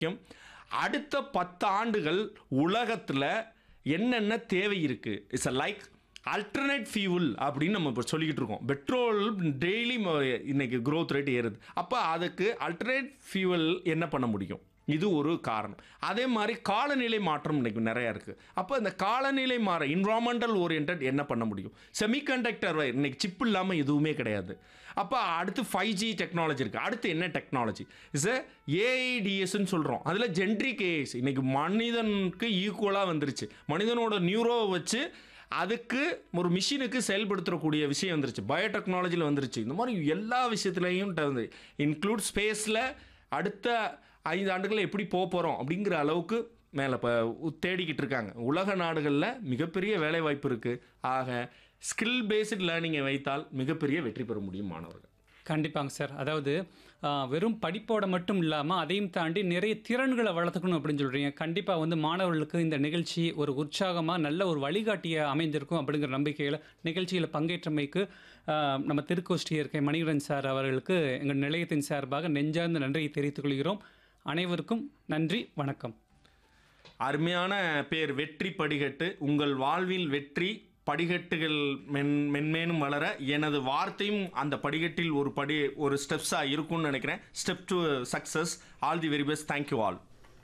முக்கியம் அடுத்த பத்து ஆண்டுகள் உலகத்தில் என்னென்ன தேவை இருக்குது it's uh like alternate fuel அப்படின்னு நம்ம இப்போ சொல்லிக்கிட்டு இருக்கோம் பெட்ரோல் டெய்லி இன்னைக்கு growth ரேட் ஏறுது அப்போ அதுக்கு அல்டர்னேட் ஃபியூவல் என்ன பண்ண முடியும் இது ஒரு காரணம் அதே மாதிரி காலநிலை மாற்றம் இன்னைக்கு நிறையா இருக்குது அப்போ இந்த காலநிலை மாற இன்வாமெண்டல் ஓரியன்ட் என்ன பண்ண முடியும் செமிகண்டக்டர் இன்னைக்கு சிப் இல்லாமல் எதுவுமே கிடையாது அப்போ அடுத்து ஃபைவ் ஜி டெக்னாலஜி இருக்குது அடுத்து என்ன டெக்னாலஜி இஸ் ஏஐடிஎஸ்ன்னு சொல்கிறோம் அதில் ஜென்ட்ரிக் ஏஎஸ் இன்னைக்கு மனிதனுக்கு ஈக்குவலாக வந்துருச்சு மனிதனோட நியூரோவை வச்சு அதுக்கு ஒரு மிஷினுக்கு செயல்படுத்தக்கூடிய விஷயம் வந்துருச்சு பயோடெக்னாலஜியில் வந்துருச்சு இந்த மாதிரி எல்லா விஷயத்துலையும் வந்து இன்க்ளூட் ஸ்பேஸில் அடுத்த ஐந்து ஆண்டுகளில் எப்படி போக போகிறோம் அப்படிங்கிற அளவுக்கு மேலே இப்போ தேடிக்கிட்டு இருக்காங்க உலக நாடுகளில் மிகப்பெரிய வேலைவாய்ப்பு இருக்குது ஆக ஸ்கில் பேஸ்டு லேர்னிங்கை வைத்தால் மிகப்பெரிய வெற்றி பெற முடியும் மாணவர்கள் கண்டிப்பாங்க சார் அதாவது ஆ, வெறும் படிப்போட மட்டும் இல்லாமல் அதையும் தாண்டி நிறைய திறன்களை வளர்த்துக்கணும் அப்படின்னு சொல்கிறீங்க கண்டிப்பாக வந்து மாணவர்களுக்கு இந்த நிகழ்ச்சி ஒரு உற்சாகமாக நல்ல ஒரு வழிகாட்டியாக அமைந்திருக்கும் அப்படிங்கிற நம்பிக்கையில் நிகழ்ச்சியில் பங்கேற்றமைக்கு ஆ, நம்ம திருக்கோஷ்டி இருக்கை மணிகரன் சார் அவர்களுக்கு எங்கள் நிலையத்தின் சார்பாக நெஞ்சார்ந்த நன்றியை தெரிவித்துக் கொள்கிறோம் அனைவருக்கும் நன்றி வணக்கம் அருமையான பேர் வெற்றி படிகட்டு உங்கள் வாழ்வில் வெற்றி படிகட்டுகள் மென் மென்மேனும் வளர எனது வார்த்தையும் அந்த படிகட்டில் ஒரு படி ஒரு ஸ்டெப்ஸாக இருக்கும்னு நினைக்கிறேன் step to success all the very best thank you all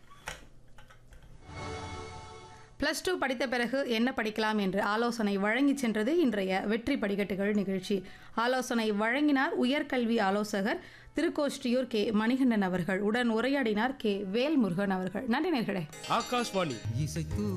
plus two படித்த பிறகு என்ன படிக்கலாம் என்று ஆலோசனை வழங்கி சென்றது இன்றைய வெற்றி படிக்கட்டுகள் நிகழ்ச்சி ஆலோசனை வழங்கினார் உயர்கல்வி ஆலோசகர் திருக்கோஷ்டியூர் கே மணிகண்டன் அவர்கள் உடன் உரையாடினார் கே வேல்முருகன் அவர்கள் நன்றி நேர்களே ஆகாஷ்வாணி இசைத்து